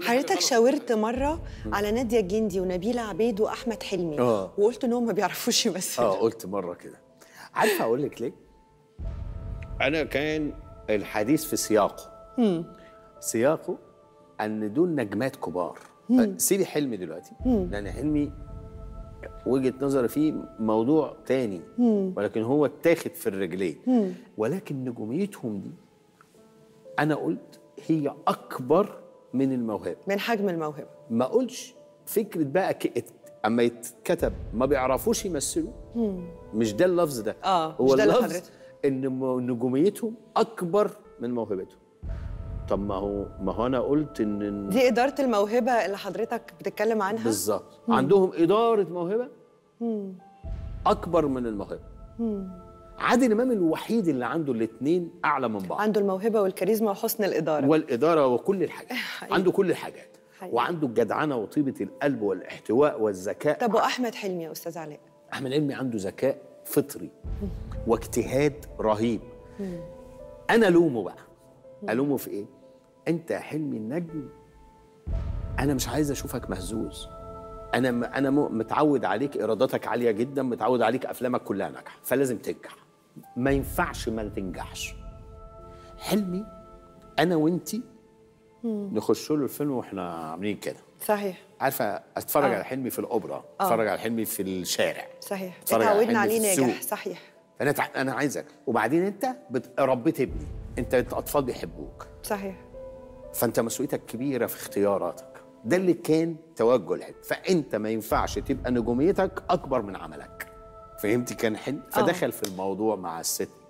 حضرتك شاورت مره على ناديه الجندي ونبيله عبيد واحمد حلمي آه. وقلت انهم ما بيعرفوش يمثلوا اه قلت مره كده عارفه اقول لك ليه انا كان الحديث في سياقه سياقه ان دول نجمات كبار سيبي حلمي دلوقتي لان حلمي وجهه نظري فيه موضوع تاني ولكن هو اتاخد في الرجلين ولكن نجوميتهم دي انا قلت هي اكبر من الموهبه من حجم الموهبه ما اقولش فكره بقى ك... ات- اما يتكتب ما بيعرفوش يمثلوا مش ده اللفظ ده آه، هو مش ده اللي اللفظ حضرتك- ان م- نجوميتهم اكبر من موهبتهم طب ما هو ما هو انا قلت ان دي اداره الموهبه اللي حضرتك بتتكلم عنها بالظبط عندهم اداره موهبه اكبر من الموهبه عادل امام الوحيد اللي عنده الاثنين اعلى من بعض عنده الموهبه والكاريزما وحسن الاداره والاداره وكل الحاجات حقيقي. عنده كل الحاجات حقيقي. وعنده الجدعنه وطيبه القلب والاحتواء والذكاء طب واحمد حلمي يا استاذ علاء احمد علمي عنده ذكاء فطري واجتهاد رهيب انا الومه بقى الومه في ايه انت يا حلمي النجم انا مش عايز اشوفك مهزوز انا م- انا م- متعود عليك ايراداتك عاليه جدا متعود عليك افلامك كلها ناجحه فلازم تنجح ما ينفعش ما تنجحش حلمي انا وانتي نخش له الفيلم واحنا عاملين كده صحيح عارفه اتفرج آه. على حلمي في الاوبرا اتفرج على حلمي في الشارع صحيح اتفرج على اتعودنا حلمي عليه في ناجح السوق. صحيح انا تع... انا عايزك وبعدين انت بت... ربيت ابني انت الاطفال بيحبوك صحيح فانت مسؤوليتك كبيره في اختياراتك ده اللي كان توجه الحلم فانت ما ينفعش تبقى نجوميتك اكبر من عملك فهمتي كان حلم فدخل في الموضوع مع الست